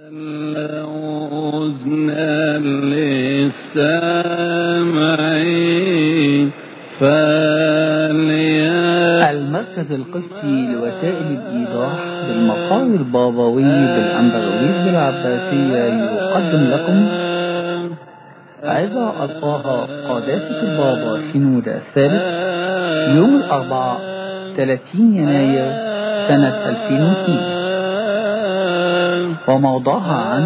أذنا للسامع فليا المركز القبطي لوسائل الإيضاح بالمقام البابوي بالأندلس بالعباسية يقدم لكم عظة ألقاها قداسة البابا شنودة الثالث يوم الأربعاء 30 يناير سنة 2002 وموضوعها عن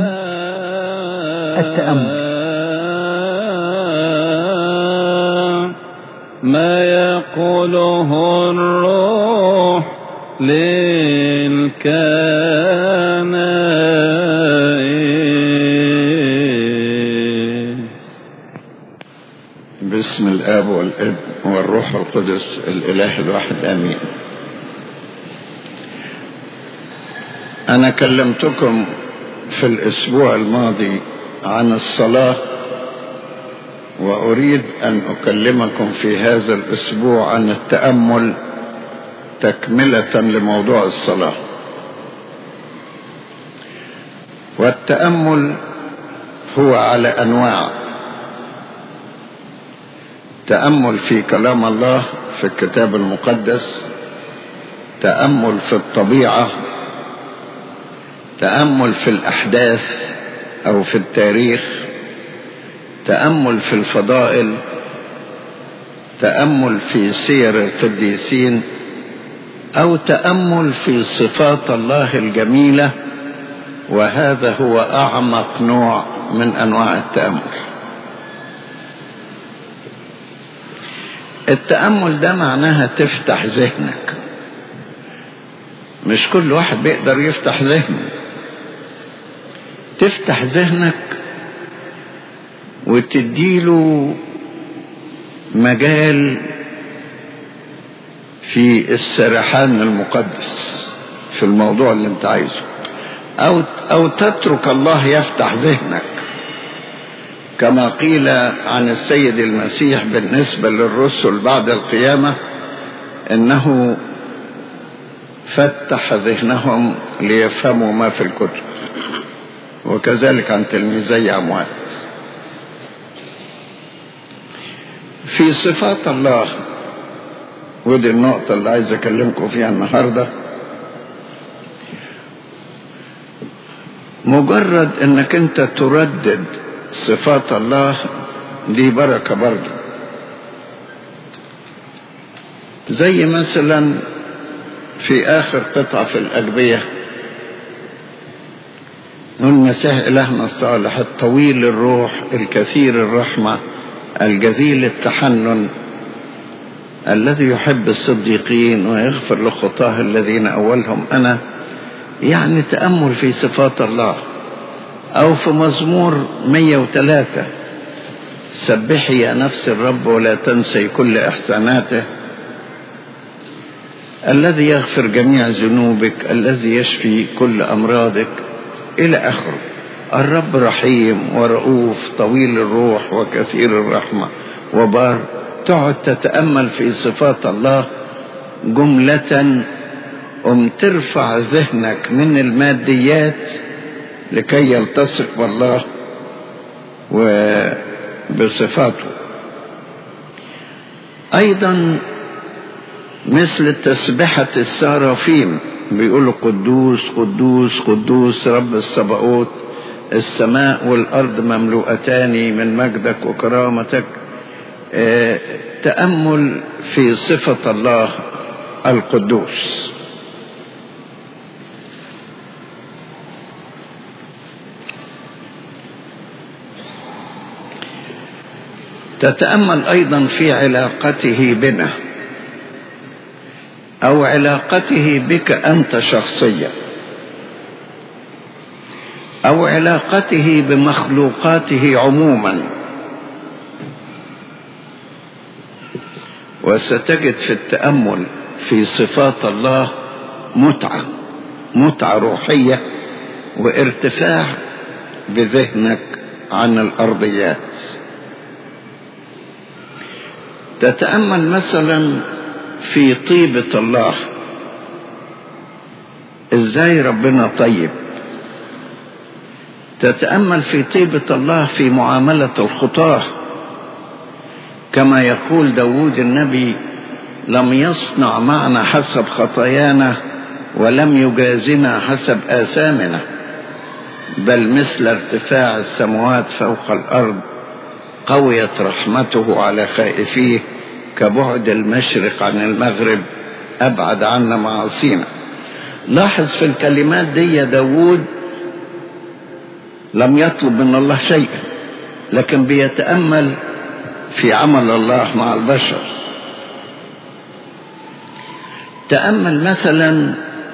التأمل ما يقوله الروح للكنائس باسم الاب والابن والروح القدس الاله الواحد امين انا كلمتكم في الاسبوع الماضي عن الصلاه واريد ان اكلمكم في هذا الاسبوع عن التامل تكمله لموضوع الصلاه والتامل هو على انواع تامل في كلام الله في الكتاب المقدس تامل في الطبيعه تامل في الاحداث او في التاريخ تامل في الفضائل تامل في سير القديسين او تامل في صفات الله الجميله وهذا هو اعمق نوع من انواع التامل التامل ده معناها تفتح ذهنك مش كل واحد بيقدر يفتح ذهنه تفتح ذهنك وتديله مجال في السرحان المقدس في الموضوع اللي انت عايزه او او تترك الله يفتح ذهنك كما قيل عن السيد المسيح بالنسبه للرسل بعد القيامه انه فتح ذهنهم ليفهموا ما في الكتب وكذلك عن تلميذي اموات في صفات الله ودي النقطة اللي عايز أكلمكم فيها النهاردة مجرد إنك أنت تردد صفات الله دي بركة برضه زي مثلا في آخر قطعة في الأجبية المسيح إلهنا الصالح الطويل الروح الكثير الرحمة الجزيل التحنن الذي يحب الصديقين ويغفر لخطاه الذين أولهم أنا يعني تأمل في صفات الله أو في مزمور 103 سبحي يا نفس الرب ولا تنسي كل إحساناته الذي يغفر جميع ذنوبك الذي يشفي كل أمراضك إلى آخره الرب رحيم ورؤوف طويل الروح وكثير الرحمة وبار تقعد تتأمل في صفات الله جملة أم ترفع ذهنك من الماديات لكي يلتصق بالله وبصفاته أيضا مثل تسبحة السارافيم بيقولوا قدوس قدوس قدوس رب السباوت السماء والأرض مملوءتان من مجدك وكرامتك اه تأمل في صفة الله القدوس تتأمل أيضا في علاقته بنا أو علاقته بك أنت شخصيا أو علاقته بمخلوقاته عموما وستجد في التأمل في صفات الله متعة متعة روحية وارتفاع بذهنك عن الأرضيات تتأمل مثلا في طيبة الله ازاي ربنا طيب تتأمل في طيبة الله في معاملة الخطاة كما يقول داود النبي لم يصنع معنا حسب خطايانا ولم يجازنا حسب آثامنا بل مثل ارتفاع السماوات فوق الأرض قويت رحمته على خائفيه كبعد المشرق عن المغرب أبعد عنا معاصينا لاحظ في الكلمات دي يا داود لم يطلب من الله شيئا لكن بيتأمل في عمل الله مع البشر تأمل مثلا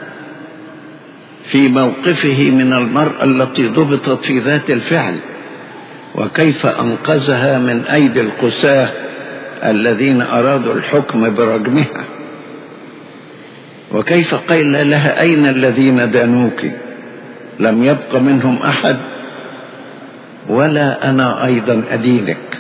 في موقفه من المرأة التي ضبطت في ذات الفعل وكيف أنقذها من أيدي القساة الذين أرادوا الحكم برجمها وكيف قيل لها أين الذين دانوك لم يبق منهم أحد ولا أنا أيضا أدينك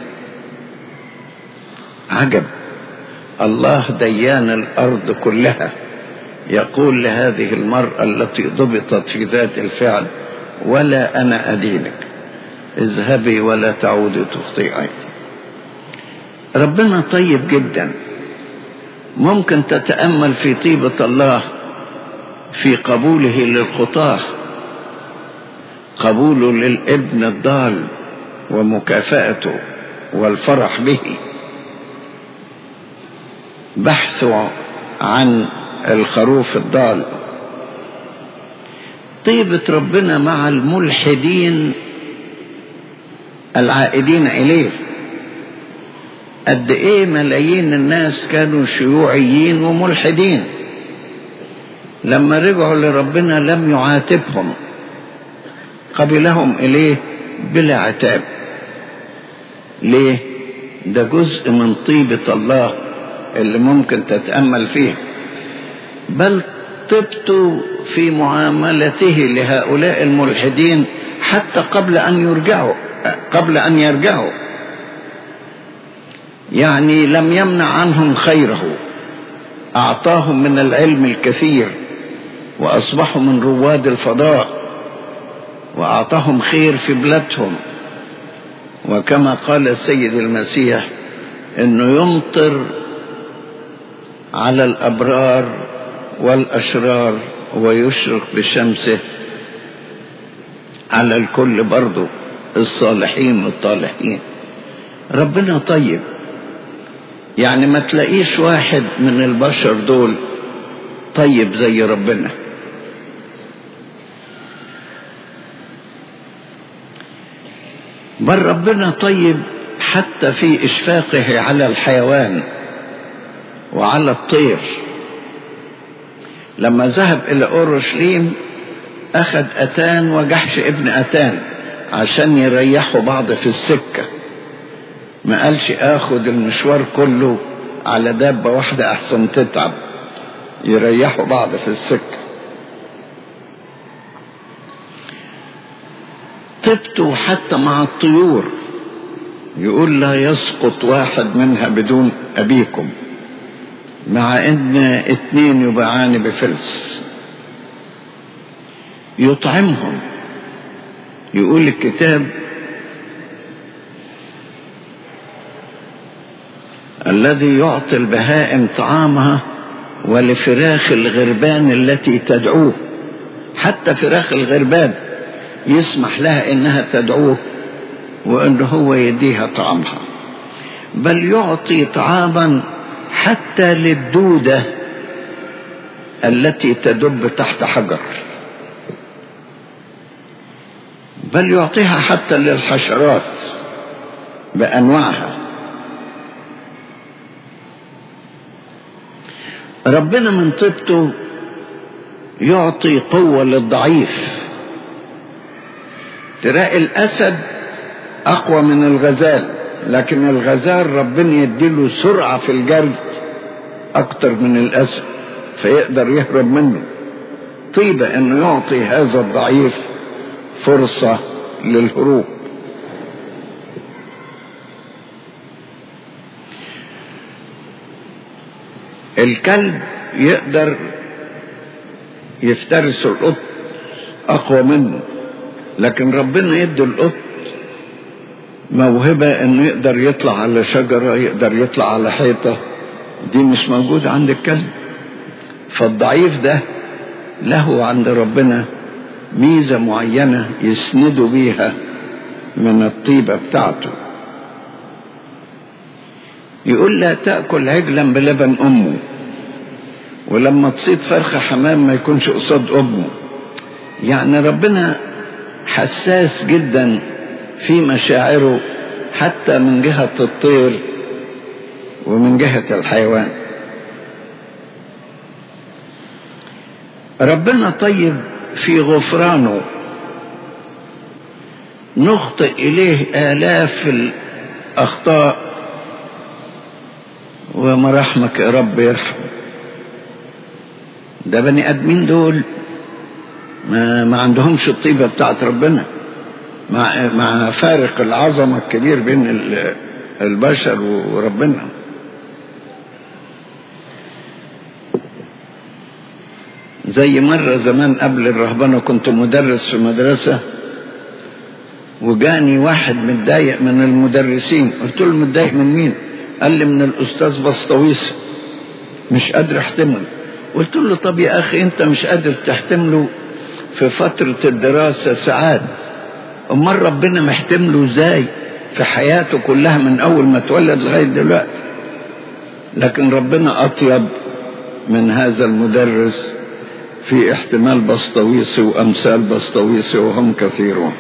عجب الله ديان الأرض كلها يقول لهذه المرأة التي ضبطت في ذات الفعل ولا أنا أدينك اذهبي ولا تعودي تخطئي ربنا طيب جدا ممكن تتأمل في طيبة الله في قبوله للخطاه قبوله للابن الضال ومكافأته والفرح به بحثه عن الخروف الضال طيبة ربنا مع الملحدين العائدين إليه قد إيه ملايين الناس كانوا شيوعيين وملحدين لما رجعوا لربنا لم يعاتبهم قبلهم إليه بلا عتاب ليه ده جزء من طيبة الله اللي ممكن تتأمل فيه بل طبت في معاملته لهؤلاء الملحدين حتى قبل أن يرجعوا قبل أن يرجعوا يعني لم يمنع عنهم خيره أعطاهم من العلم الكثير وأصبحوا من رواد الفضاء وأعطاهم خير في بلادهم وكما قال السيد المسيح انه يمطر على الابرار والاشرار ويشرق بشمسه على الكل برضه الصالحين والطالحين ربنا طيب يعني ما تلاقيش واحد من البشر دول طيب زي ربنا بل ربنا طيب حتى في إشفاقه على الحيوان وعلى الطير لما ذهب إلى أورشليم أخذ أتان وجحش ابن أتان عشان يريحوا بعض في السكة ما قالش آخد المشوار كله على دابة واحدة أحسن تتعب يريحوا بعض في السكة طبت حتى مع الطيور يقول لا يسقط واحد منها بدون أبيكم مع ان اتنين يباعان بفلس يطعمهم يقول الكتاب الذي يعطي البهائم طعامها ولفراخ الغربان التي تدعوه حتى فراخ الغربان يسمح لها انها تدعوه وان هو يديها طعامها بل يعطي طعاما حتى للدودة التي تدب تحت حجر بل يعطيها حتى للحشرات بأنواعها ربنا من طيبته يعطي قوة للضعيف تلاقي الأسد أقوى من الغزال لكن الغزال ربنا يديله سرعة في الجري أكتر من الأسد فيقدر يهرب منه طيبة أنه يعطي هذا الضعيف فرصة للهروب الكلب يقدر يفترس القط أقوى منه لكن ربنا يدي القط موهبة انه يقدر يطلع على شجرة يقدر يطلع على حيطة دي مش موجودة عند الكلب فالضعيف ده له عند ربنا ميزة معينة يسندوا بيها من الطيبة بتاعته يقول لا تأكل عجلا بلبن أمه ولما تصيد فرخة حمام ما يكونش قصاد أمه يعني ربنا حساس جدا في مشاعره حتى من جهة الطير ومن جهة الحيوان ربنا طيب في غفرانه نخطئ إليه آلاف الأخطاء ومراحمك يا رب يرحم ده بني آدمين دول ما, ما عندهمش الطيبة بتاعت ربنا مع, مع فارق العظمة الكبير بين البشر وربنا زي مرة زمان قبل الرهبنة كنت مدرس في مدرسة وجاني واحد متضايق من المدرسين قلت له متضايق من مين قال لي من الأستاذ بسطويس مش قادر احتمل قلت له طب يا أخي أنت مش قادر تحتمله في فترة الدراسة ساعات أمال ربنا محتمله ازاي في حياته كلها من أول ما اتولد لغاية دلوقتي لكن ربنا أطيب من هذا المدرس في احتمال بسطويسي وأمثال بسطويسي وهم كثيرون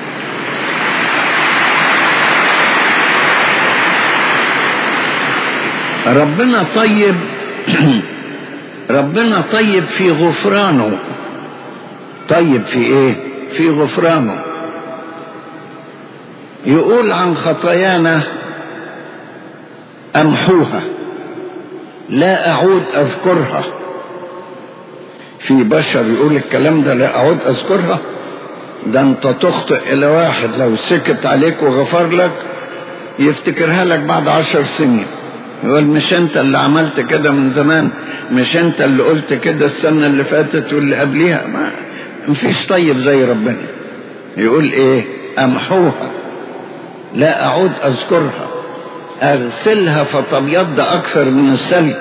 ربنا طيب ربنا طيب في غفرانه طيب في ايه في غفرانه يقول عن خطايانا امحوها لا اعود اذكرها في بشر يقول الكلام ده لا اعود اذكرها ده انت تخطئ الى واحد لو سكت عليك وغفر لك يفتكرها لك بعد عشر سنين يقول مش انت اللي عملت كده من زمان مش انت اللي قلت كده السنة اللي فاتت واللي قبليها ما مفيش طيب زي ربنا يقول ايه امحوها لا اعود اذكرها ارسلها فتبيض اكثر من السلك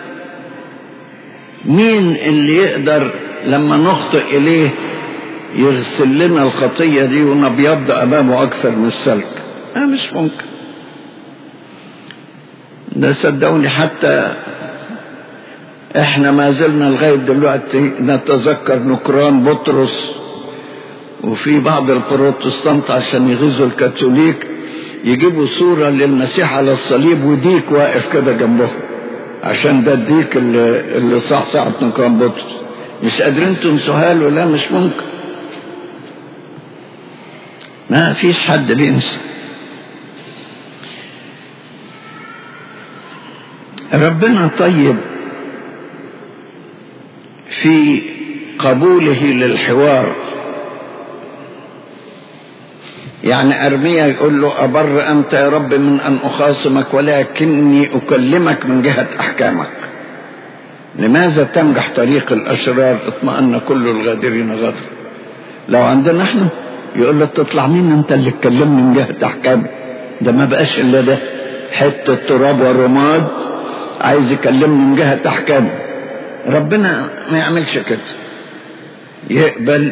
مين اللي يقدر لما نخطئ اليه يرسل لنا الخطية دي ونبيض امامه اكثر من السلك آه مش ممكن ده صدقوني حتى احنا ما زلنا لغاية دلوقتي نتذكر نكران بطرس وفي بعض البروتستانت عشان يغزوا الكاثوليك يجيبوا صورة للمسيح على الصليب وديك واقف كده جنبهم عشان ده الديك اللي, اللي صح ساعة نكران بطرس مش قادرين تنسوها له لا مش ممكن ما فيش حد بينسى ربنا طيب في قبوله للحوار يعني أرميا يقول له أبر أنت يا رب من أن أخاصمك ولكني أكلمك من جهة أحكامك لماذا تنجح طريق الأشرار اطمأن كل الغادرين غدر لو عندنا احنا يقول له تطلع مين انت اللي تكلمني من جهة أحكامك ده ما بقاش إلا ده حتة تراب ورماد عايز يكلمني من جهة أحكامه ربنا ما يعملش كده يقبل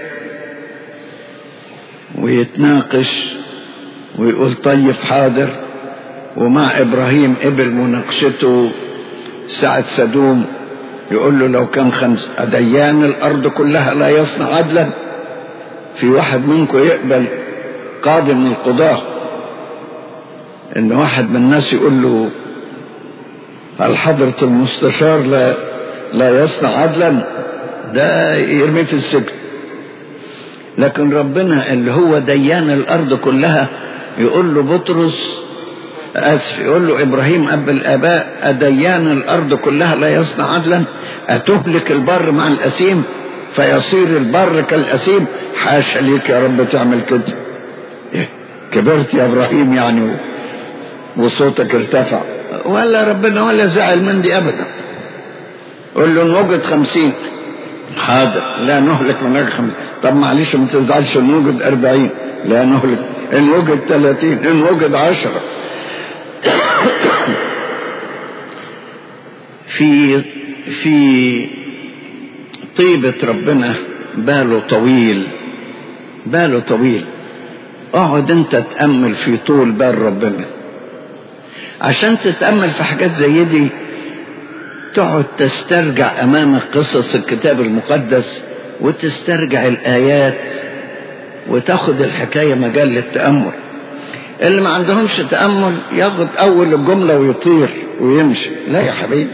ويتناقش ويقول طيب حاضر ومع إبراهيم قبل مناقشته ساعة سدوم يقول له لو كان خمس أديان الأرض كلها لا يصنع عدلا في واحد منكم يقبل قاضي من القضاة إن واحد من الناس يقول له هل حضرة المستشار لا لا يصنع عدلا ده يرميه في السجن لكن ربنا اللي هو ديان الارض كلها يقول له بطرس اسف يقول له ابراهيم اب الاباء اديان الارض كلها لا يصنع عدلا اتهلك البر مع الاسيم فيصير البر كالاسيم حاشا ليك يا رب تعمل كده كبرت يا ابراهيم يعني وصوتك ارتفع ولا ربنا ولا زعل من دي ابدا قول له نوجد خمسين حاضر لا نهلك من أجل خمسة طب معلش ما تزعلش إن وجد أربعين لا نهلك إن وجد ثلاثين إن وجد عشرة في في طيبة ربنا باله طويل باله طويل اقعد انت تأمل في طول بال ربنا عشان تتأمل في حاجات زي دي تقعد تسترجع امامك قصص الكتاب المقدس وتسترجع الايات وتاخد الحكاية مجال للتأمل اللي ما عندهمش تأمل ياخد اول الجملة ويطير ويمشي لا يا حبيبي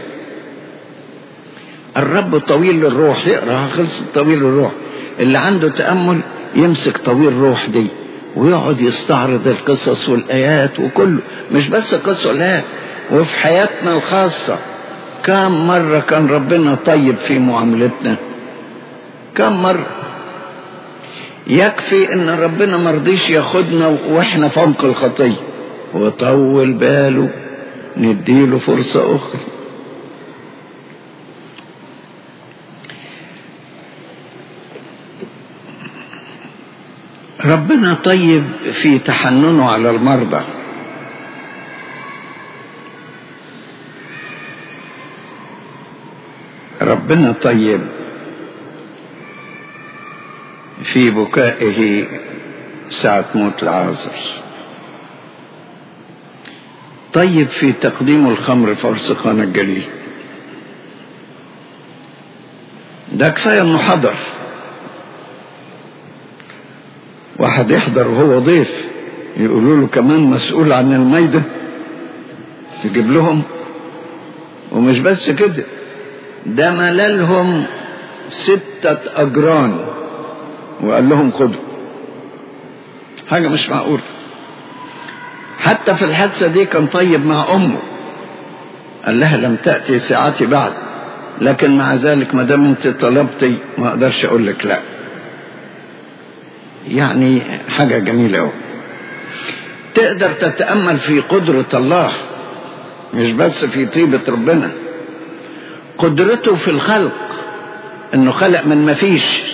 الرب طويل الروح يقرا خلص طويل الروح اللي عنده تأمل يمسك طويل الروح دي ويقعد يستعرض القصص والآيات وكله مش بس القصة والآيات وفي حياتنا الخاصة كم مرة كان ربنا طيب في معاملتنا كم مرة يكفي ان ربنا مرضيش ياخدنا واحنا فوق الخطية وطول باله نديله فرصة اخرى ربنا طيب في تحننه على المرضى ربنا طيب في بكائه ساعة موت العازر طيب في تقديم الخمر في أرسخان الجليل ده كفاية انه حضر واحد يحضر وهو ضيف يقولوا له كمان مسؤول عن الميدة تجيب لهم ومش بس كده ده مللهم ستة أجران وقال لهم خدوا حاجة مش معقولة حتى في الحادثة دي كان طيب مع أمه قال لها لم تأتي ساعتي بعد لكن مع ذلك ما دام انت طلبتي ما اقدرش اقول لك لا يعني حاجة جميلة أوي تقدر تتأمل في قدرة الله مش بس في طيبة ربنا قدرته في الخلق انه خلق من ما فيش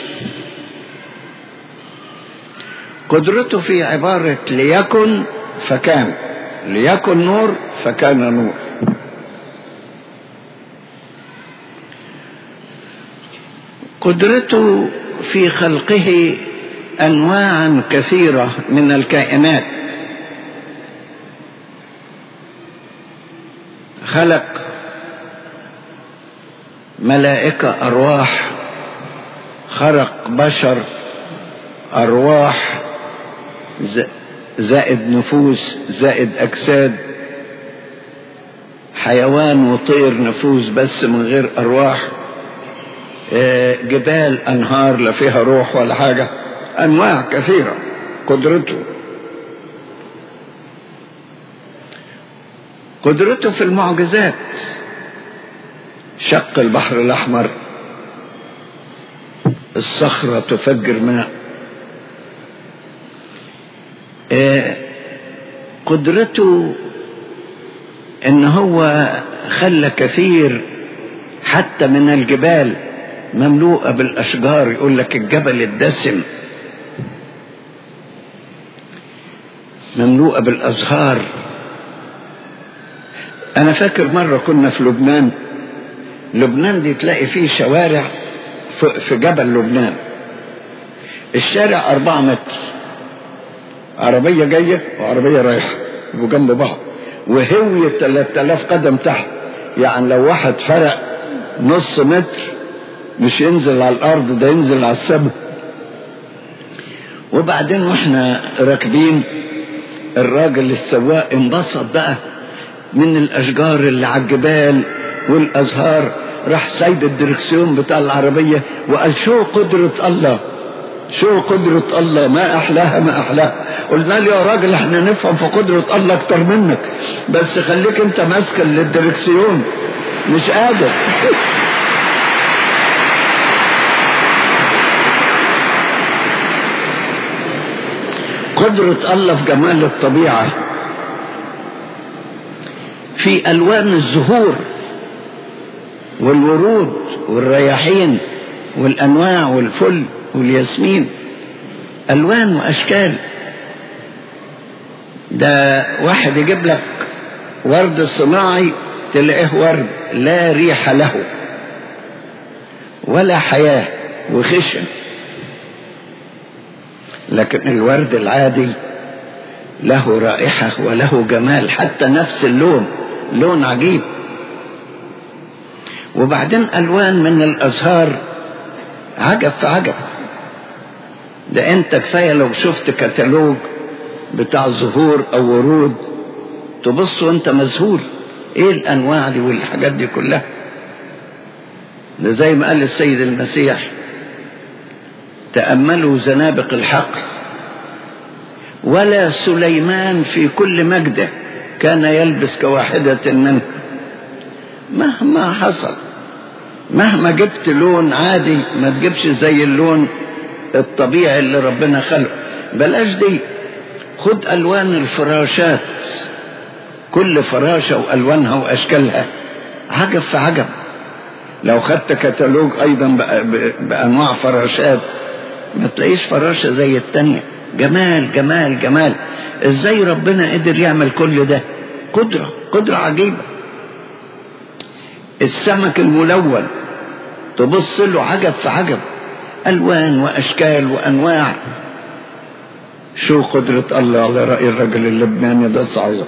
قدرته في عبارة ليكن فكان ليكن نور فكان نور قدرته في خلقه انواعا كثيره من الكائنات خلق ملائكه ارواح خلق بشر ارواح زائد نفوس زائد اجساد حيوان وطير نفوس بس من غير ارواح جبال انهار لا فيها روح ولا حاجه انواع كثيره قدرته قدرته في المعجزات شق البحر الاحمر الصخره تفجر ماء قدرته ان هو خلى كثير حتى من الجبال مملوءة بالأشجار يقول لك الجبل الدسم مملوءة بالأزهار أنا فاكر مرة كنا في لبنان لبنان دي تلاقي فيه شوارع في جبل لبنان الشارع أربعة متر عربية جاية وعربية رايحة يبقوا جنب بعض وهوية 3000 قدم تحت يعني لو واحد فرق نص متر مش ينزل على الارض ده ينزل على السماء وبعدين واحنا راكبين الراجل السواق انبسط بقى من الاشجار اللي على الجبال والازهار راح سايب الدركسيون بتاع العربية وقال شو قدرة الله شو قدرة الله ما أحلاها ما أحلاها قلنا له يا راجل احنا نفهم في قدرة الله أكتر منك بس خليك أنت ماسكا للدركسيون مش قادر قدرة الله في جمال الطبيعة في ألوان الزهور والورود والرياحين والأنواع والفل والياسمين ألوان وأشكال ده واحد يجيب لك ورد صناعي تلاقيه ورد لا ريح له ولا حياة وخشن لكن الورد العادي له رائحة وله جمال حتى نفس اللون لون عجيب وبعدين ألوان من الأزهار عجب في عجب ده انت كفاية لو شفت كتالوج بتاع زهور او ورود تبص وانت مذهول ايه الانواع دي والحاجات دي كلها ده زي ما قال السيد المسيح تأملوا زنابق الحقل ولا سليمان في كل مجده كان يلبس كواحدة منه مهما حصل مهما جبت لون عادي ما تجيبش زي اللون الطبيعي اللي ربنا خلقه بلاش دي خد الوان الفراشات كل فراشة والوانها واشكالها عجب في عجب لو خدت كتالوج ايضا بانواع فراشات ما تلاقيش فراشة زي التانية جمال جمال جمال ازاي ربنا قدر يعمل كل ده قدرة قدرة عجيبة السمك الملون تبص له عجب في عجب ألوان وأشكال وأنواع شو قدرة الله على رأي الرجل اللبناني ده صحيح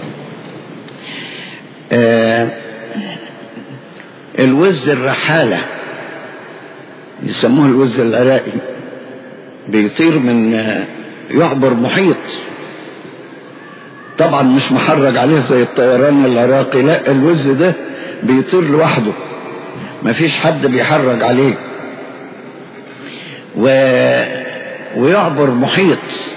آه الوز الرحالة يسموه الوز العراقي بيطير من آه يعبر محيط طبعا مش محرج عليه زي الطيران العراقي لا الوز ده بيطير لوحده مفيش حد بيحرج عليه و... ويعبر محيط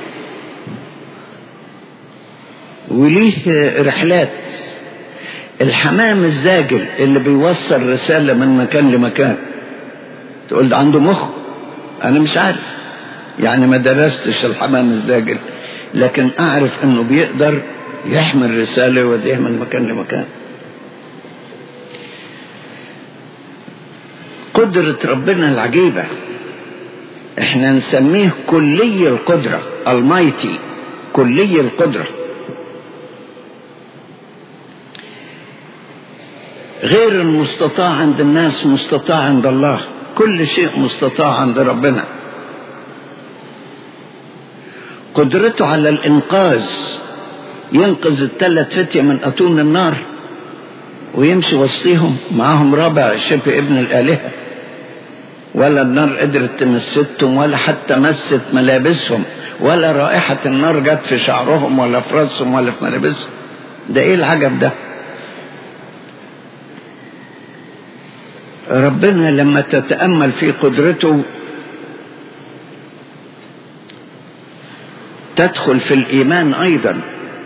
وليه رحلات الحمام الزاجل اللي بيوصل رسالة من مكان لمكان تقول ده عنده مخ أنا مش عارف يعني ما درستش الحمام الزاجل لكن أعرف أنه بيقدر يحمل رسالة ويوديها من مكان لمكان قدرة ربنا العجيبة احنا نسميه كلي القدرة المايتي كلي القدرة غير المستطاع عند الناس مستطاع عند الله كل شيء مستطاع عند ربنا قدرته على الإنقاذ ينقذ الثلاث فتية من أتون النار ويمشي وسطيهم معاهم رابع شبه ابن الآلهة ولا النار قدرت تمستهم ولا حتى مست ملابسهم ولا رائحة النار جت في شعرهم ولا في راسهم ولا في ملابسهم ده ايه العجب ده ربنا لما تتأمل في قدرته تدخل في الإيمان أيضا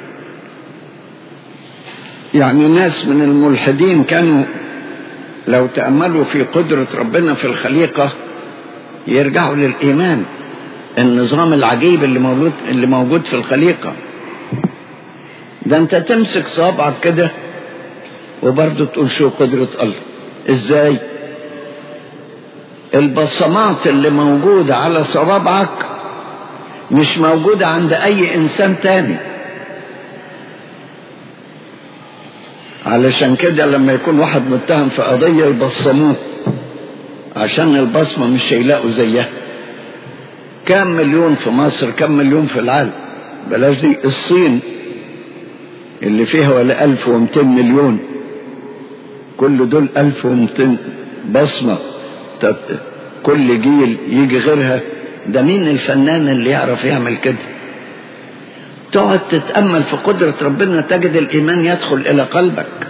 يعني ناس من الملحدين كانوا لو تأملوا في قدرة ربنا في الخليقة يرجعوا للإيمان النظام العجيب اللي موجود اللي موجود في الخليقة ده أنت تمسك صابعك كده وبرضه تقول شو قدرة الله إزاي؟ البصمات اللي موجودة على صوابعك مش موجودة عند أي إنسان تاني علشان كده لما يكون واحد متهم في قضية يبصموه عشان البصمة مش هيلاقوا زيها كم مليون في مصر كم مليون في العالم بلاش دي الصين اللي فيها ولا ألف ومتين مليون كل دول ألف ومتين بصمة كل جيل يجي غيرها ده مين الفنان اللي يعرف يعمل كده تقعد تتأمل في قدرة ربنا تجد الإيمان يدخل إلى قلبك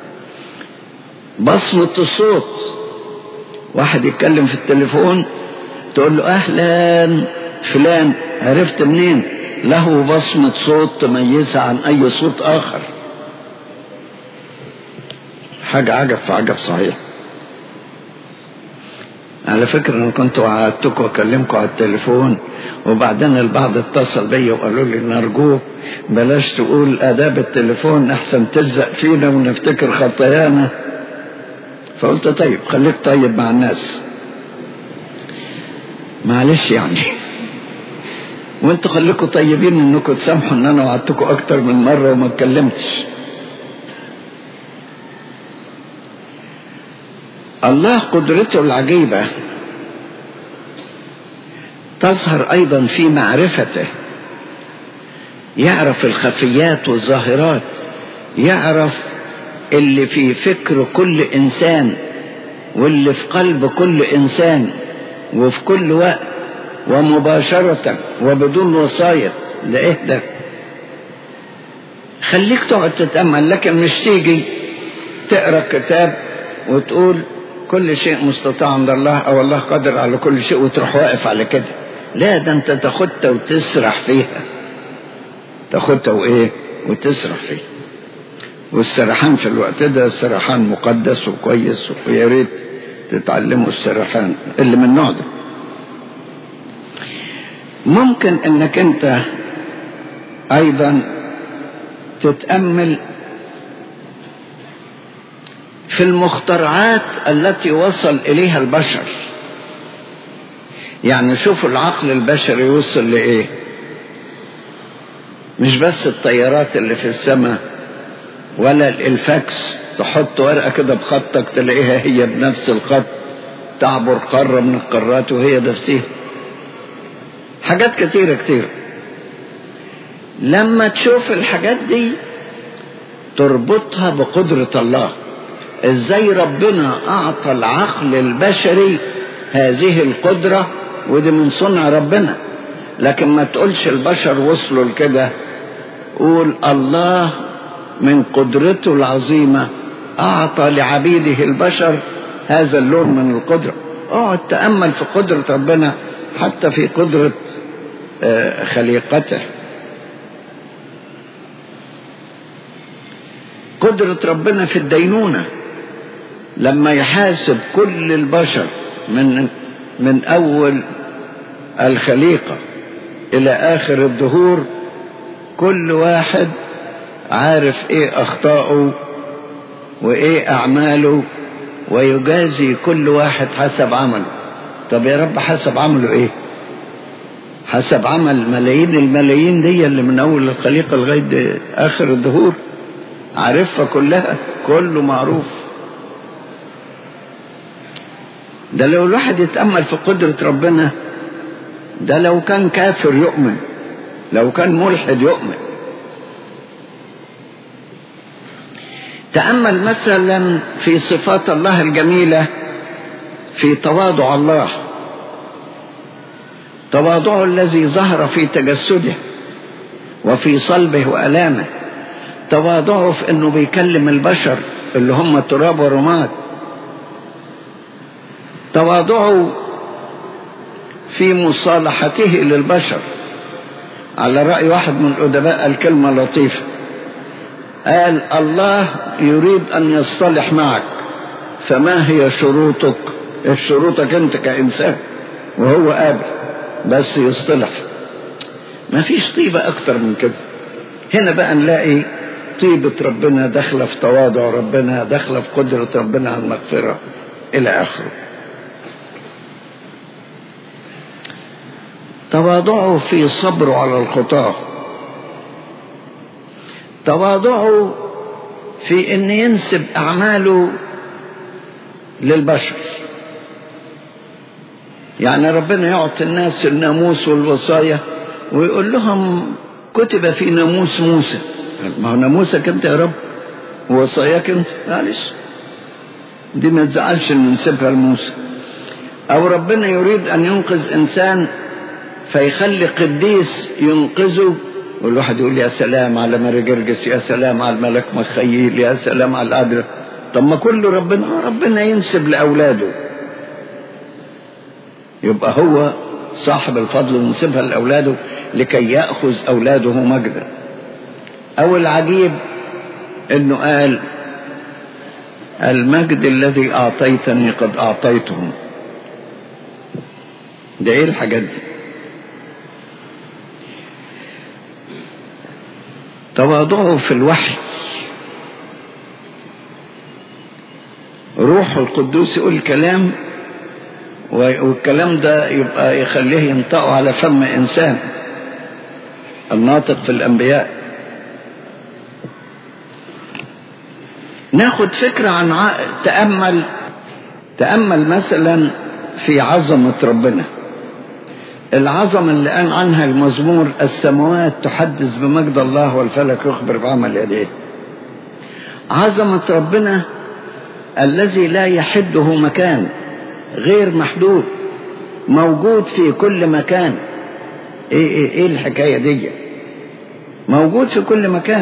بصمة الصوت واحد يتكلم في التليفون تقول له أهلا فلان عرفت منين له بصمة صوت تميزها عن أي صوت آخر حاجة عجب في عجب صحيح على فكرة أنا كنت وعدتكم وأكلمكم على التليفون وبعدين البعض اتصل بيا وقالوا لي نرجوك بلاش تقول آداب التليفون أحسن تلزق فينا ونفتكر خطايانا فقلت طيب خليك طيب مع الناس معلش يعني وانتوا خليكم طيبين انكم تسامحوا ان انا وعدتكم اكتر من مره وما اتكلمتش الله قدرته العجيبه تظهر ايضا في معرفته يعرف الخفيات والظاهرات يعرف اللي في فكر كل انسان واللي في قلب كل انسان وفي كل وقت ومباشرة وبدون وصاية ده ايه ده خليك تقعد تتأمل لكن مش تيجي تقرا كتاب وتقول كل شيء مستطاع عند الله او الله قادر على كل شيء وتروح واقف على كده لا ده انت تاخدها وتسرح فيها تاخدها وايه وتسرح فيها والسرحان في الوقت ده سرحان مقدس وكويس ويا ريت تتعلموا السرحان اللي من النوع ده ممكن انك انت ايضا تتامل في المخترعات التي وصل اليها البشر يعني شوفوا العقل البشري وصل لايه مش بس الطيارات اللي في السماء ولا الفاكس تحط ورقة كده بخطك تلاقيها هي بنفس الخط تعبر قارة من القارات وهي نفسها حاجات كتيرة كتير لما تشوف الحاجات دي تربطها بقدرة الله ازاي ربنا اعطى العقل البشري هذه القدرة ودي من صنع ربنا لكن ما تقولش البشر وصلوا لكده قول الله من قدرته العظيمة أعطى لعبيده البشر هذا اللون من القدرة اقعد تأمل في قدرة ربنا حتى في قدرة خليقته قدرة ربنا في الدينونة لما يحاسب كل البشر من من أول الخليقة إلى آخر الدهور كل واحد عارف إيه أخطاؤه وإيه أعماله ويجازي كل واحد حسب عمله طب يا رب حسب عمله إيه حسب عمل ملايين الملايين دي اللي من أول الخليقة لغاية آخر الدهور عارفها كلها كله معروف ده لو الواحد يتأمل في قدرة ربنا ده لو كان كافر يؤمن لو كان ملحد يؤمن تأمل مثلا في صفات الله الجميلة في تواضع الله تواضعه الذي ظهر في تجسده وفي صلبه وألامه تواضعه في انه بيكلم البشر اللي هم تراب ورماد تواضعه في مصالحته للبشر على رأي واحد من الأدباء الكلمة لطيفة قال الله يريد أن يصطلح معك فما هي شروطك شروطك أنت كإنسان وهو قابل بس يصطلح ما فيش طيبة أكتر من كده هنا بقى نلاقي طيبة ربنا داخلة في تواضع ربنا داخلة في قدرة ربنا على المغفرة إلى آخره تواضعه في صبره على الخطاة تواضعه في ان ينسب اعماله للبشر يعني ربنا يعطي الناس الناموس والوصايا ويقول لهم كتب في ناموس موسى ما هو ناموسك انت يا رب ووصاياك انت معلش دي ما تزعلش ان نسيبها لموسى او ربنا يريد ان ينقذ انسان فيخلي قديس ينقذه والواحد يقول يا سلام على ماري جرجس يا سلام على الملك مخيل يا سلام على القدر طب ما كل ربنا ربنا ينسب لاولاده يبقى هو صاحب الفضل ونسبها لاولاده لكي ياخذ اولاده مجدا او العجيب انه قال المجد الذي اعطيتني قد اعطيتهم ده ايه الحاجات دي تواضعه في الوحي روح القدوس يقول كلام والكلام ده يبقى يخليه ينطقه على فم إنسان الناطق في الأنبياء ناخد فكرة عن ع... تأمل تأمل مثلا في عظمة ربنا العظمة اللي قال عنها المزمور السماوات تحدث بمجد الله والفلك يخبر بعمل يديه عظمة ربنا الذي لا يحده مكان غير محدود موجود في كل مكان ايه ايه, إيه الحكاية دي موجود في كل مكان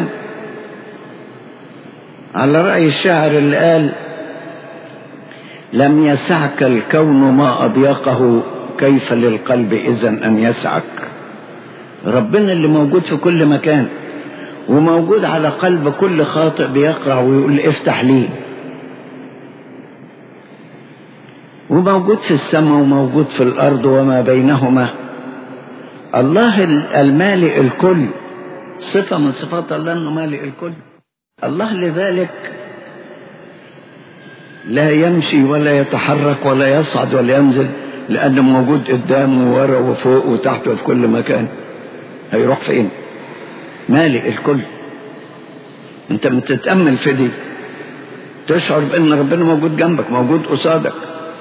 على رأي الشاعر اللي قال لم يسعك الكون ما أضيقه كيف للقلب إذا أن يسعك ربنا اللي موجود في كل مكان وموجود على قلب كل خاطئ بيقرأ ويقول افتح لي وموجود في السماء وموجود في الأرض وما بينهما الله المالئ الكل صفة من صفات الله أنه مالئ الكل الله لذلك لا يمشي ولا يتحرك ولا يصعد ولا ينزل لأنه موجود قدامه وورا وفوق وتحت وفي كل مكان هيروح فين مالئ الكل انت بتتأمل في دي تشعر بأن ربنا موجود جنبك موجود قصادك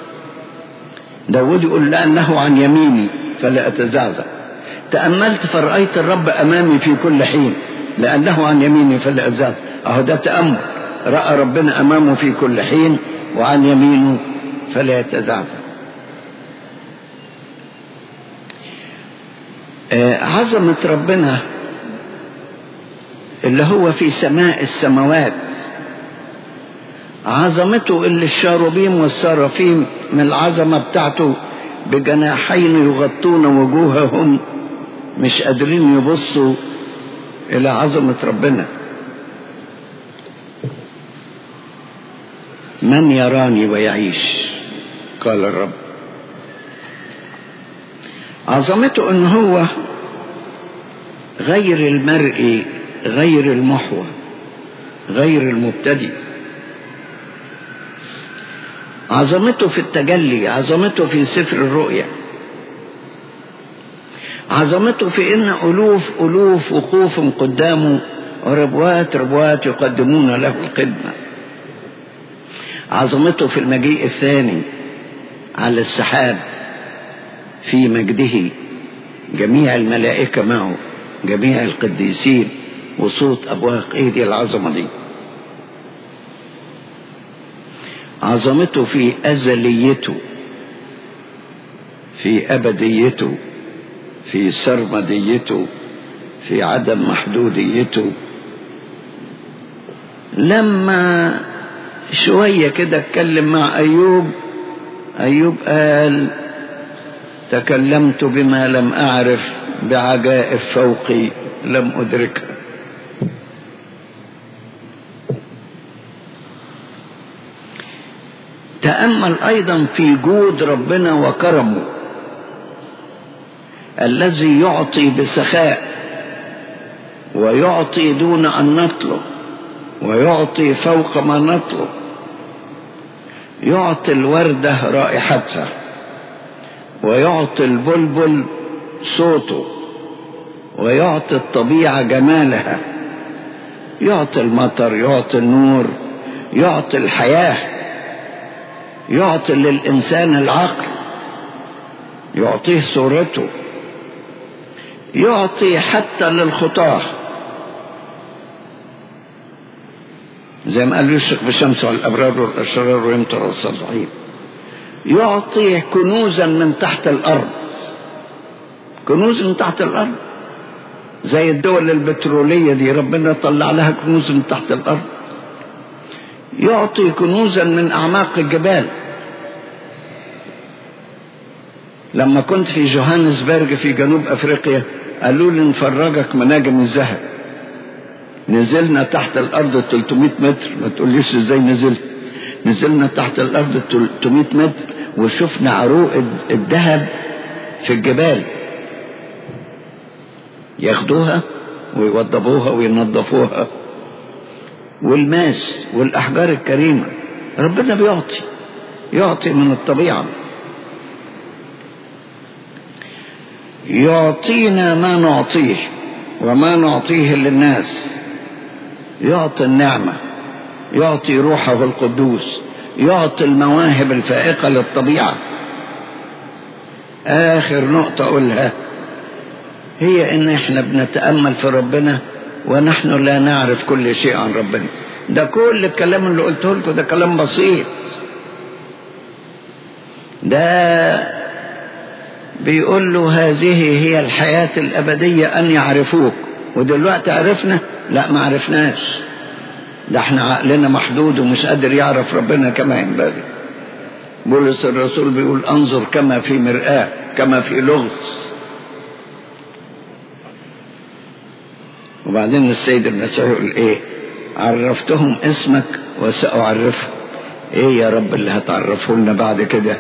داود يقول لأنه عن يميني فلا أتزعزع تأملت فرأيت الرب أمامي في كل حين لأنه عن يميني فلا أتزعزع أهو ده تأمل رأى ربنا أمامه في كل حين وعن يمينه فلا يتزعزع آه عظمة ربنا اللي هو في سماء السماوات عظمته اللي الشاروبيم والسرافيم من العظمة بتاعته بجناحين يغطون وجوههم مش قادرين يبصوا إلى عظمة ربنا من يراني ويعيش قال الرب عظمته ان هو غير المرئي غير المحوى غير المبتدئ عظمته في التجلي عظمته في سفر الرؤيا عظمته في ان الوف الوف وقوف قدامه وربوات ربوات يقدمون له الخدمه عظمته في المجيء الثاني على السحاب في مجده جميع الملائكة معه جميع القديسين وصوت أبواق إيه دي العظمة دي عظمته في أزليته في أبديته في سرمديته في عدم محدوديته لما شوية كده اتكلم مع أيوب أيوب قال تكلمت بما لم أعرف بعجائب فوقي لم أدركها تأمل أيضا في جود ربنا وكرمه الذي يعطي بسخاء ويعطي دون أن نطلب ويعطي فوق ما نطلب يعطي الوردة رائحتها ويعطي البلبل صوته ويعطي الطبيعة جمالها يعطي المطر يعطي النور يعطي الحياة يعطي للإنسان العقل يعطيه صورته يعطي حتى للخطاه زي ما قال يشرق بالشمس على الأبرار والأشرار ويمطر الصالحين يعطي كنوزا من تحت الأرض كنوز من تحت الأرض زي الدول البترولية دي ربنا طلع لها كنوز من تحت الأرض يعطي كنوزا من أعماق الجبال لما كنت في جوهانسبرج في جنوب أفريقيا قالوا لي نفرجك مناجم الذهب نزلنا تحت الأرض 300 متر ما تقوليش ازاي نزلت نزلنا تحت الأرض 300 متر وشفنا عروق الذهب في الجبال ياخدوها ويوضبوها وينظفوها والماس والأحجار الكريمة ربنا بيعطي يعطي من الطبيعة يعطينا ما نعطيه وما نعطيه للناس يعطي النعمة يعطي روحه القدوس يعطي المواهب الفائقة للطبيعة آخر نقطة أقولها هي إن إحنا بنتأمل في ربنا ونحن لا نعرف كل شيء عن ربنا ده كل الكلام اللي قلته لكم ده كلام بسيط ده بيقول له هذه هي الحياة الأبدية أن يعرفوك ودلوقتي عرفنا لا ما عرفناش ده احنا عقلنا محدود ومش قادر يعرف ربنا كما ينبغي بولس الرسول بيقول انظر كما في مرآة كما في لغز وبعدين السيد المسيح يقول ايه عرفتهم اسمك وسأعرفهم ايه يا رب اللي هتعرفه لنا بعد كده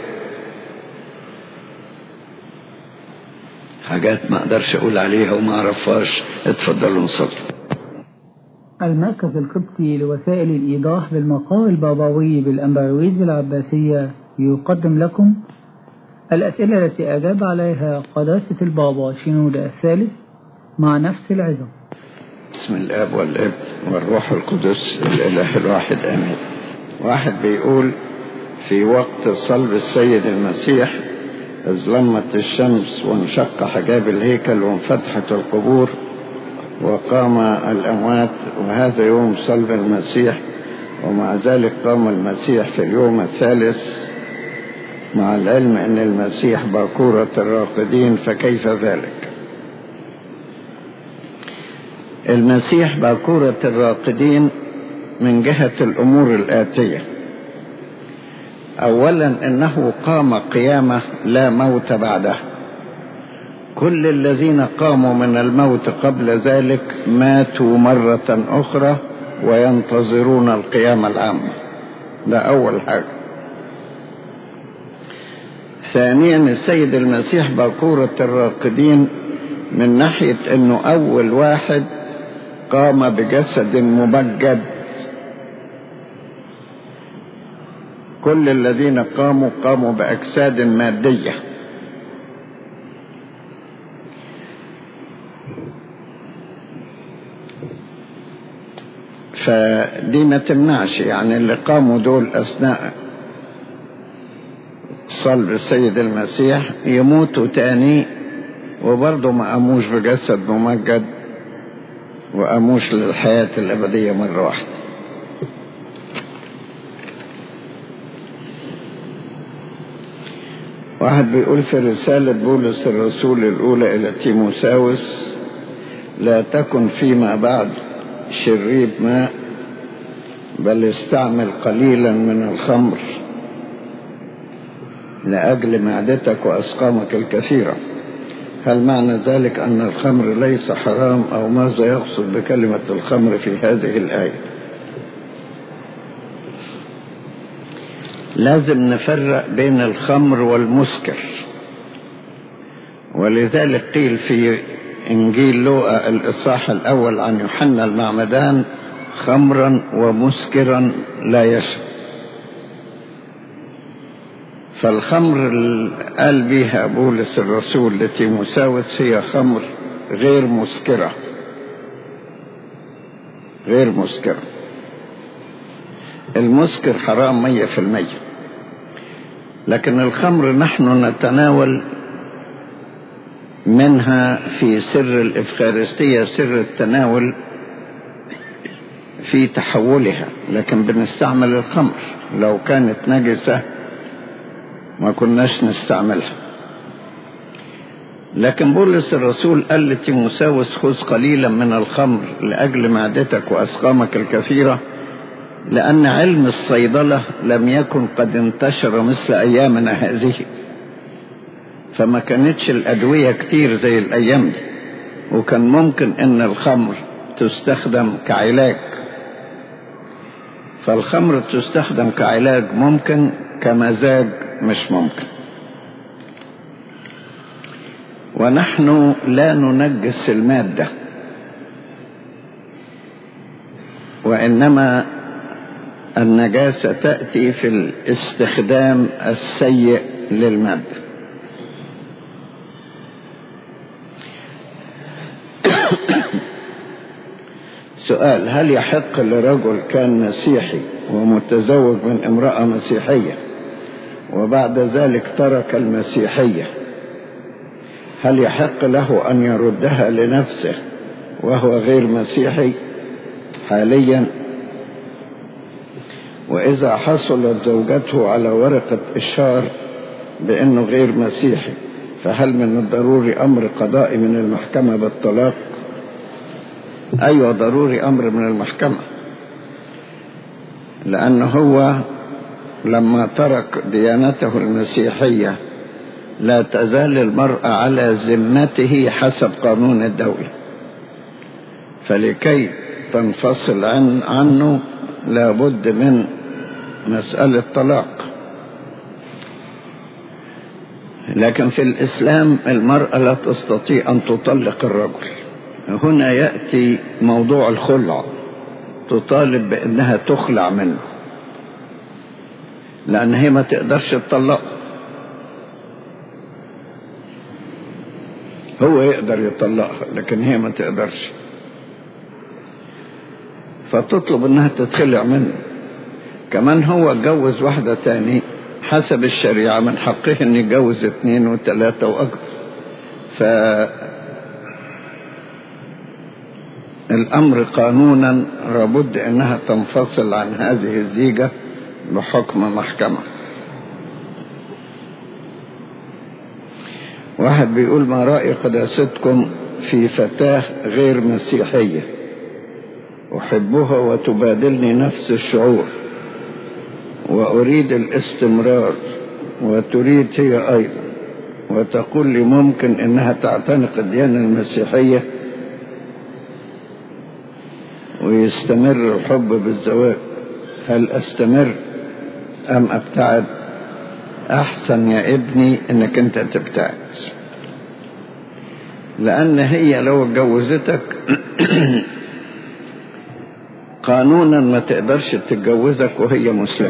حاجات ما اقدرش اقول عليها وما اعرفهاش اتفضلوا نصلي المركز القبطي لوسائل الإيضاح بالمقال البابوي بالأمبرويز العباسية يقدم لكم الأسئلة التي أجاب عليها قداسة البابا شنودة الثالث مع نفس العظم بسم الاب والابن والروح القدس الاله الواحد امين واحد بيقول في وقت صلب السيد المسيح ازلمت الشمس وانشق حجاب الهيكل وانفتحت القبور وقام الأموات وهذا يوم صلب المسيح ومع ذلك قام المسيح في اليوم الثالث مع العلم أن المسيح باكورة الراقدين فكيف ذلك المسيح باكورة الراقدين من جهة الأمور الآتية أولا أنه قام قيامة لا موت بعدها كل الذين قاموا من الموت قبل ذلك ماتوا مرة أخرى وينتظرون القيامة العامة ده أول حاجة ثانيا السيد المسيح باكورة الراقدين من ناحية أنه أول واحد قام بجسد ممجد كل الذين قاموا قاموا بأجساد مادية فدي ما تمنعش يعني اللي قاموا دول أثناء صلب السيد المسيح يموتوا تاني وبرضه ما قاموش بجسد ممجد وقاموش للحياة الأبدية مرة واحدة واحد بيقول في رسالة بولس الرسول الأولى إلى تيموساوس لا تكن فيما بعد شريب ماء بل استعمل قليلا من الخمر لأجل معدتك وأسقامك الكثيرة هل معنى ذلك أن الخمر ليس حرام أو ماذا يقصد بكلمة الخمر في هذه الآية لازم نفرق بين الخمر والمسكر ولذلك قيل في إنجيل لوقا الإصحاح الأول عن يوحنا المعمدان خمرا ومسكرا لا يشرب فالخمر اللي قال بها بولس الرسول لتيموساوس هي خمر غير مسكرة غير مسكرة المسكر حرام مية في المية لكن الخمر نحن نتناول منها في سر الإفخارستية سر التناول في تحولها لكن بنستعمل الخمر لو كانت نجسة ما كناش نستعملها لكن بولس الرسول قال لتيموساوس خذ قليلا من الخمر لأجل معدتك وأسقامك الكثيرة لأن علم الصيدلة لم يكن قد انتشر مثل أيامنا هذه فما كانتش الأدوية كتير زي الأيام دي وكان ممكن أن الخمر تستخدم كعلاج فالخمر تستخدم كعلاج ممكن كمزاج مش ممكن ونحن لا ننجس المادة وإنما النجاسة تأتي في الاستخدام السيء للمادة سؤال هل يحق لرجل كان مسيحي ومتزوج من امرأة مسيحية وبعد ذلك ترك المسيحية هل يحق له أن يردها لنفسه وهو غير مسيحي حاليا وإذا حصلت زوجته على ورقة إشهار بأنه غير مسيحي فهل من الضروري أمر قضائي من المحكمة بالطلاق أيوة ضروري أمر من المحكمة لأنه هو لما ترك ديانته المسيحية لا تزال المرأة على ذمته حسب قانون الدولة فلكي تنفصل عن عنه لابد من مسألة طلاق لكن في الإسلام المرأة لا تستطيع أن تطلق الرجل هنا يأتي موضوع الخلع تطالب بأنها تخلع منه لأن هي ما تقدرش تطلق هو يقدر يطلقها لكن هي ما تقدرش فتطلب انها تتخلع منه كمان هو اتجوز واحدة تاني حسب الشريعة من حقه ان يتجوز اثنين وثلاثة واكثر ف الامر قانونا لابد انها تنفصل عن هذه الزيجة بحكم محكمة واحد بيقول ما رأي قداستكم في فتاة غير مسيحية أحبها وتبادلني نفس الشعور وأريد الاستمرار وتريد هي أيضا وتقول لي ممكن إنها تعتنق الديانة المسيحية ويستمر الحب بالزواج هل أستمر أم أبتعد أحسن يا ابني إنك أنت تبتعد لأن هي لو اتجوزتك قانونا ما تقدرش تتجوزك وهي مسلمة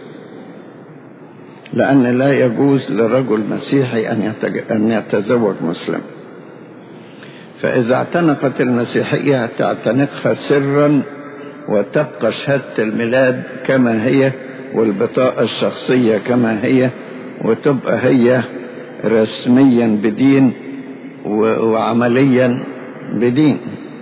لأن لا يجوز لرجل مسيحي أن, يتج... أن يتزوج مسلم فإذا اعتنقت المسيحية تعتنقها سرا وتبقى شهادة الميلاد كما هي والبطاقة الشخصية كما هي وتبقى هي رسميا بدين و... وعمليا بدين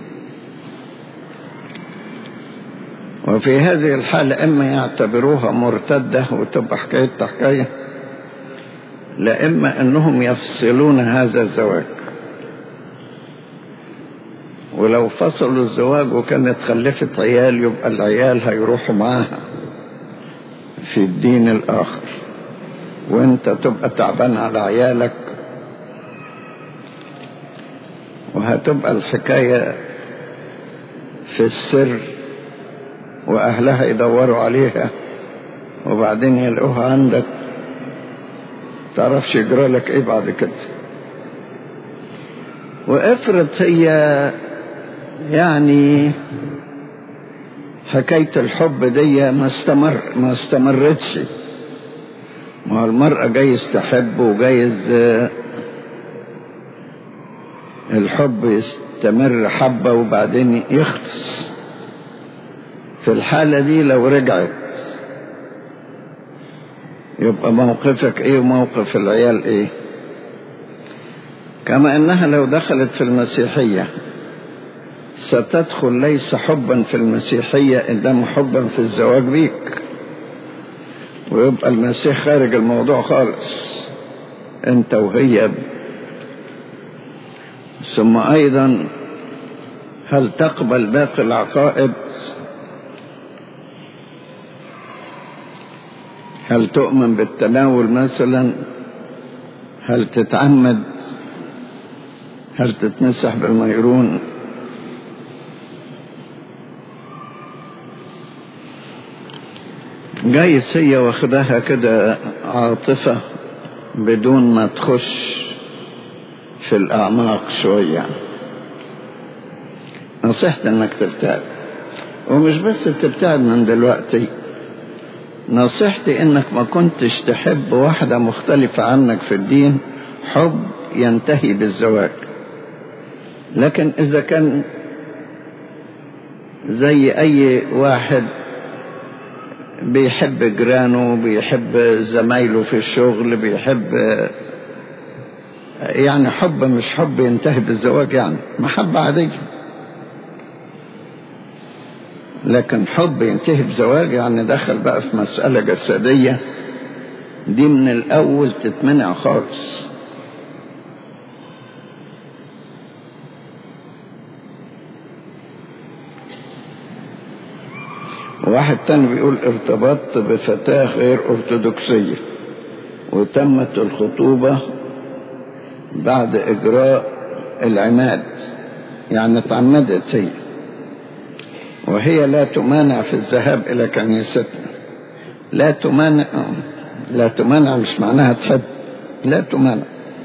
وفي هذه الحالة إما يعتبروها مرتدة وتبقى حكاية حكاية لا إما أنهم يفصلون هذا الزواج ولو فصلوا الزواج وكانت خلفت عيال يبقى العيال هيروحوا معاها في الدين الآخر وانت تبقى تعبان على عيالك وهتبقى الحكاية في السر وأهلها يدوروا عليها وبعدين يلاقوها عندك تعرفش يجرى لك ايه بعد كده وافرض هي يعني حكاية الحب دي ما استمر ما استمرتش ما المرأة جايز تحب وجايز الحب يستمر حبة وبعدين يخلص في الحالة دي لو رجعت يبقى موقفك ايه وموقف العيال ايه كما انها لو دخلت في المسيحية ستدخل ليس حبا في المسيحية انما حبا في الزواج بيك ويبقى المسيح خارج الموضوع خالص انت وهي ثم ايضا هل تقبل باقي العقائد هل تؤمن بالتناول مثلا هل تتعمد هل تتمسح بالميرون جايز هي واخداها كده عاطفة بدون ما تخش في الأعماق شوية نصيحتي انك تبتعد ومش بس تبتعد من دلوقتي نصيحتي انك ما كنتش تحب واحدة مختلفة عنك في الدين حب ينتهي بالزواج لكن اذا كان زي أي واحد بيحب جيرانه بيحب زمايله في الشغل بيحب يعني حب مش حب ينتهي بالزواج يعني محبة عادية لكن حب ينتهي بزواج يعني دخل بقى في مسألة جسدية دي من الأول تتمنع خالص واحد تاني بيقول ارتبطت بفتاة غير أرثوذكسية وتمت الخطوبة بعد إجراء العماد يعني اتعمدت هي وهي لا تمانع في الذهاب إلى كنيستنا لا تمانع لا تمانع مش معناها تحب لا تمانع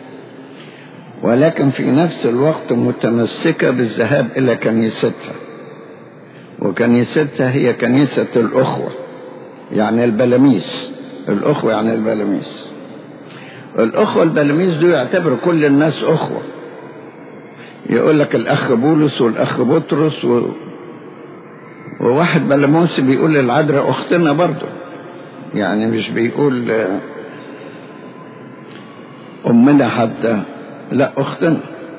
ولكن في نفس الوقت متمسكة بالذهاب إلى كنيستها وكنيستها هي كنيسة الأخوة يعني البلاميس الأخوة يعني البلاميس الأخوة البلاميس دول يعتبروا كل الناس أخوة يقول لك الأخ بولس والأخ بطرس و... وواحد بلاموس بيقول للعذراء أختنا برضه يعني مش بيقول أمنا حتى لا أختنا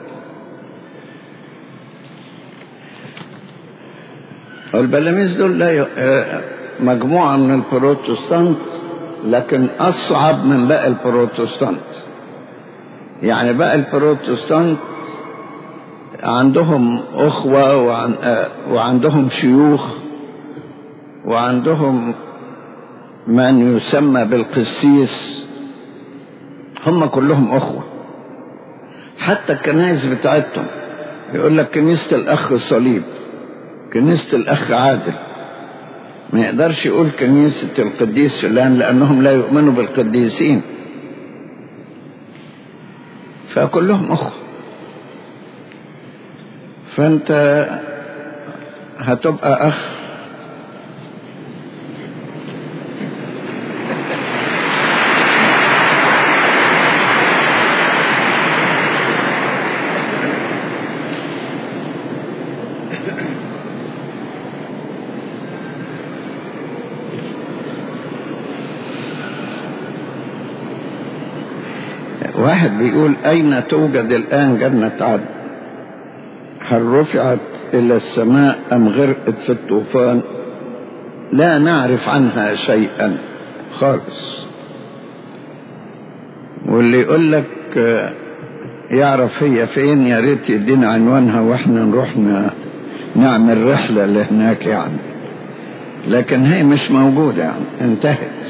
البلاميس دول لا مجموعة من البروتستانت لكن أصعب من باقي البروتستانت يعني باقي البروتستانت عندهم أخوة وعن وعندهم شيوخ وعندهم من يسمى بالقسيس هم كلهم أخوة حتى الكنائس بتاعتهم يقول لك كنيسة الأخ الصليب كنيسة الأخ عادل ما يقدرش يقول كنيسة القديس فلان لأنهم لا يؤمنوا بالقديسين فكلهم أخوة فأنت هتبقى أخ واحد بيقول أين توجد الآن جنة عدن هل رفعت إلى السماء أم غرقت في الطوفان لا نعرف عنها شيئا خالص واللي يقول لك يعرف هي فين يا ريت يدينا عنوانها واحنا نروح نعمل رحلة لهناك يعني لكن هي مش موجودة يعني انتهت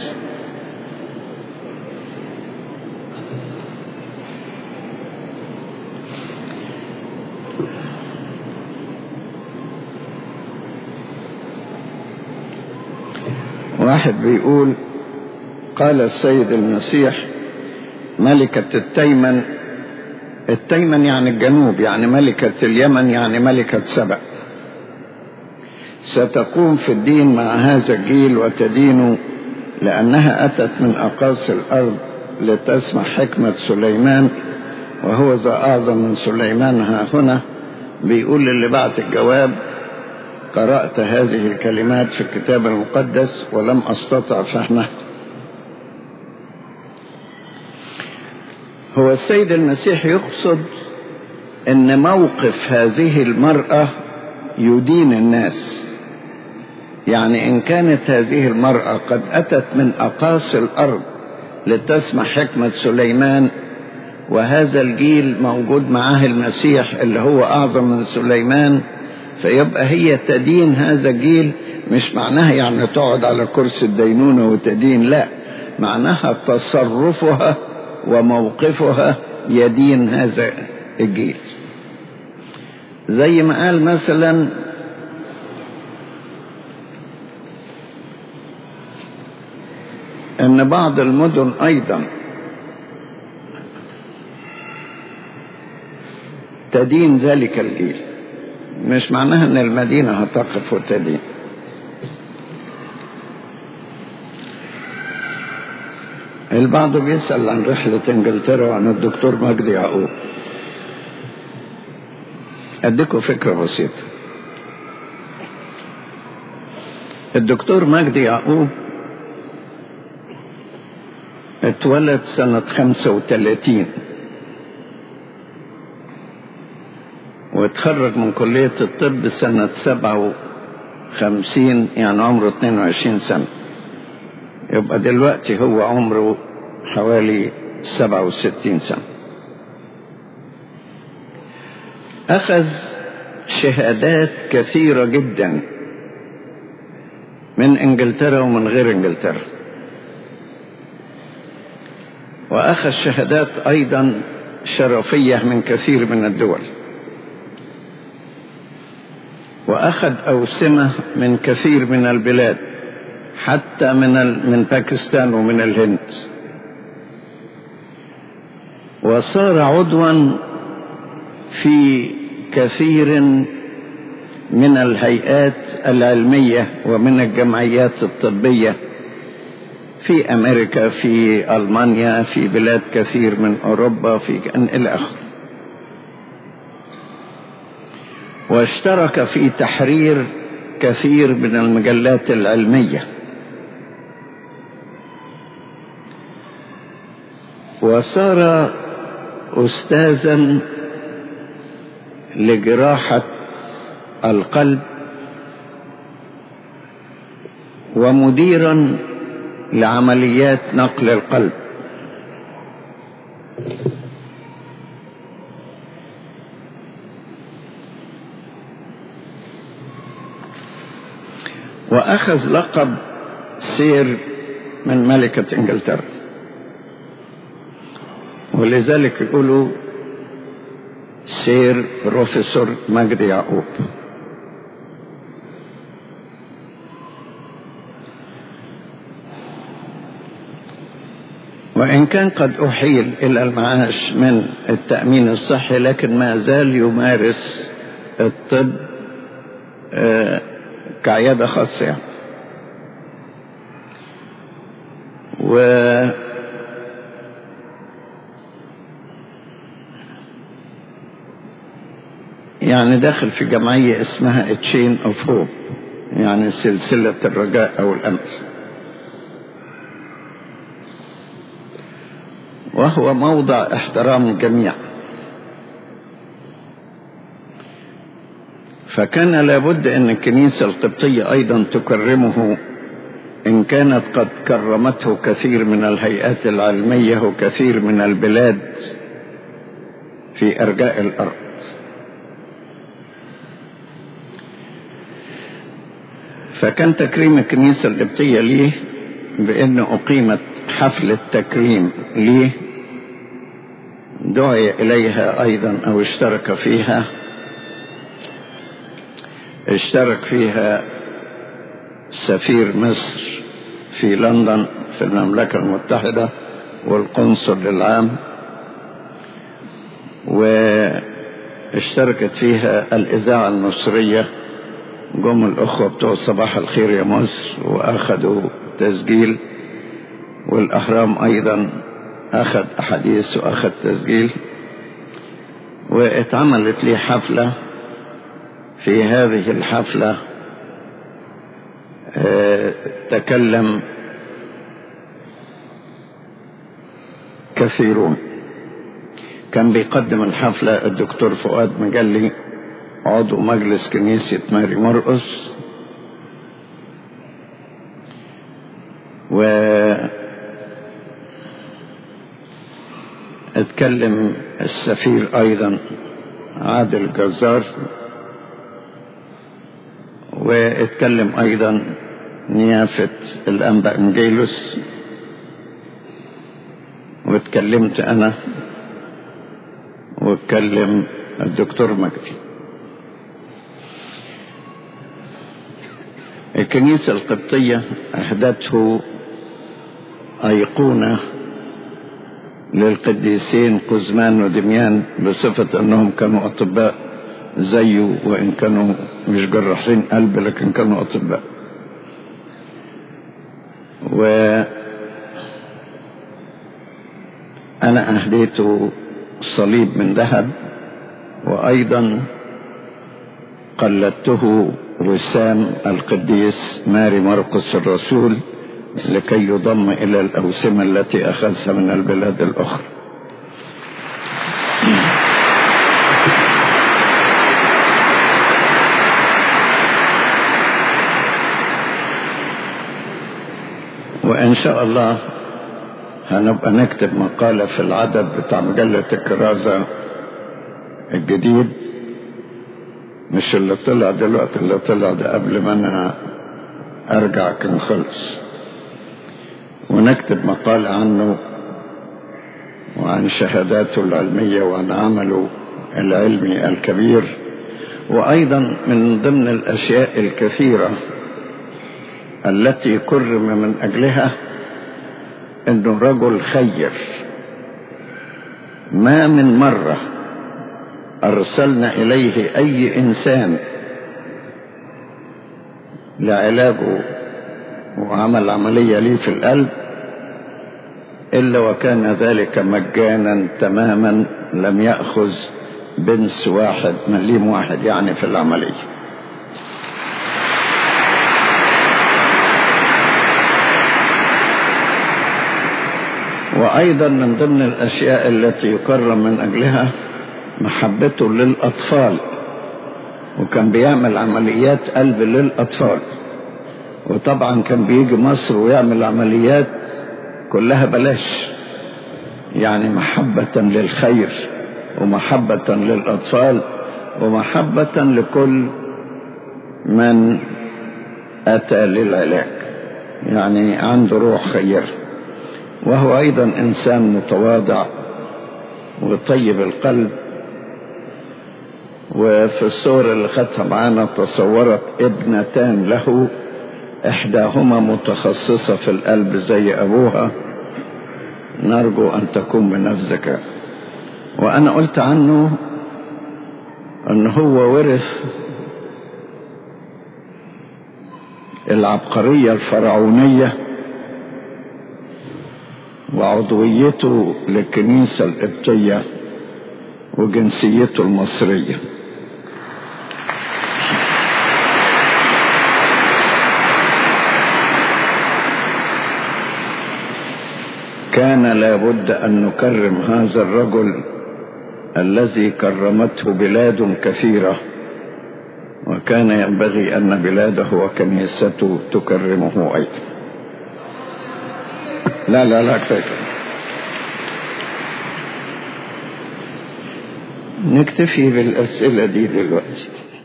واحد بيقول قال السيد المسيح ملكة التيمن التيمن يعني الجنوب يعني ملكة اليمن يعني ملكة سبأ ستقوم في الدين مع هذا الجيل وتدين لأنها أتت من أقاصي الأرض لتسمع حكمة سليمان وهو ذا أعظم من سليمان ها هنا بيقول اللي بعت الجواب قرأت هذه الكلمات في الكتاب المقدس ولم أستطع فهمها هو السيد المسيح يقصد ان موقف هذه المرأة يدين الناس يعني ان كانت هذه المرأة قد اتت من اقاصي الارض لتسمع حكمة سليمان وهذا الجيل موجود معاه المسيح اللي هو اعظم من سليمان فيبقى هي تدين هذا الجيل مش معناها يعني تقعد على كرسي الدينونة وتدين لا معناها تصرفها وموقفها يدين هذا الجيل زي ما قال مثلا ان بعض المدن ايضا تدين ذلك الجيل مش معناها ان المدينة هتقف وتدين البعض بيسأل عن رحلة انجلترا وعن الدكتور مجدي يعقوب اديكم فكرة بسيطة الدكتور مجدي يعقوب اتولد سنة 35 واتخرج من كلية الطب سنة 57 يعني عمره 22 سنة يبقى دلوقتي هو عمره حوالي 67 سنة أخذ شهادات كثيرة جدا من انجلترا ومن غير انجلترا واخذ شهادات ايضا شرفيه من كثير من الدول واخذ اوسمه من كثير من البلاد حتى من ال... من باكستان ومن الهند وصار عضوا في كثير من الهيئات العلميه ومن الجمعيات الطبيه في امريكا في المانيا في بلاد كثير من اوروبا في الى اخره واشترك في تحرير كثير من المجلات العلميه وصار استاذا لجراحه القلب ومديرا لعمليات نقل القلب واخذ لقب سير من ملكه انجلترا ولذلك يقولوا سير بروفيسور مجدي يعقوب وإن كان قد أحيل إلى المعاش من التأمين الصحي لكن ما زال يمارس الطب آه كعيادة خاصة يعني. و يعني داخل في جمعية اسمها تشين اوف هوب يعني سلسلة الرجاء أو الأمل وهو موضع احترام الجميع فكان لابد ان الكنيسه القبطيه ايضا تكرمه ان كانت قد كرمته كثير من الهيئات العلميه وكثير من البلاد في ارجاء الارض فكان تكريم الكنيسه القبطيه ليه بان اقيمت حفله تكريم ليه دعي إليها أيضا أو اشترك فيها اشترك فيها سفير مصر في لندن في المملكة المتحدة والقنصل العام واشتركت فيها الإذاعة المصرية جم الأخوة بتوع صباح الخير يا مصر وأخذوا تسجيل والأهرام أيضا أخذ أحاديث وأخذ تسجيل واتعملت لي حفلة في هذه الحفلة اه تكلم كثيرون كان بيقدم الحفلة الدكتور فؤاد مجلي عضو مجلس كنيسة ماري مرقس و اتكلم السفير ايضا عادل جزار واتكلم ايضا نيافة الانبا انجيلوس واتكلمت انا واتكلم الدكتور مجدي الكنيسة القبطية اهدته ايقونه للقديسين قزمان ودميان بصفة أنهم كانوا أطباء زيه وإن كانوا مش جراحين قلب لكن كانوا أطباء و أنا أهديته صليب من ذهب وأيضا قلدته وسام القديس ماري مرقس الرسول لكي يضم إلى الأوسمة التي أخذها من البلاد الأخرى وإن شاء الله هنبقى نكتب مقالة في العدد بتاع مجلة الكرازة الجديد مش اللي طلع دلوقتي اللي طلع ده قبل ما أنا أرجع كان خلص ونكتب مقال عنه وعن شهاداته العلمية وعن عمله العلمي الكبير وأيضا من ضمن الأشياء الكثيرة التي كرم من أجلها أنه رجل خير ما من مرة أرسلنا إليه أي إنسان لعلاجه وعمل عملية ليه في القلب إلا وكان ذلك مجانا تماما لم يأخذ بنس واحد مليم واحد يعني في العملية وأيضا من ضمن الأشياء التي يكرم من أجلها محبته للأطفال وكان بيعمل عمليات قلب للأطفال وطبعا كان بيجي مصر ويعمل عمليات كلها بلاش يعني محبة للخير ومحبة للأطفال ومحبة لكل من أتى للعلاج يعني عنده روح خير وهو أيضا إنسان متواضع وطيب القلب وفي الصور اللي خدها معانا تصورت ابنتان له إحداهما متخصصة في القلب زي أبوها نرجو أن تكون بنفسك وأنا قلت عنه أن هو ورث العبقرية الفرعونية وعضويته للكنيسة القبطية وجنسيته المصرية كان لابد أن نكرم هذا الرجل الذي كرمته بلاد كثيرة وكان ينبغي أن بلاده وكنيسته تكرمه أيضا لا لا لا كفاية نكتفي بالأسئلة دي دلوقتي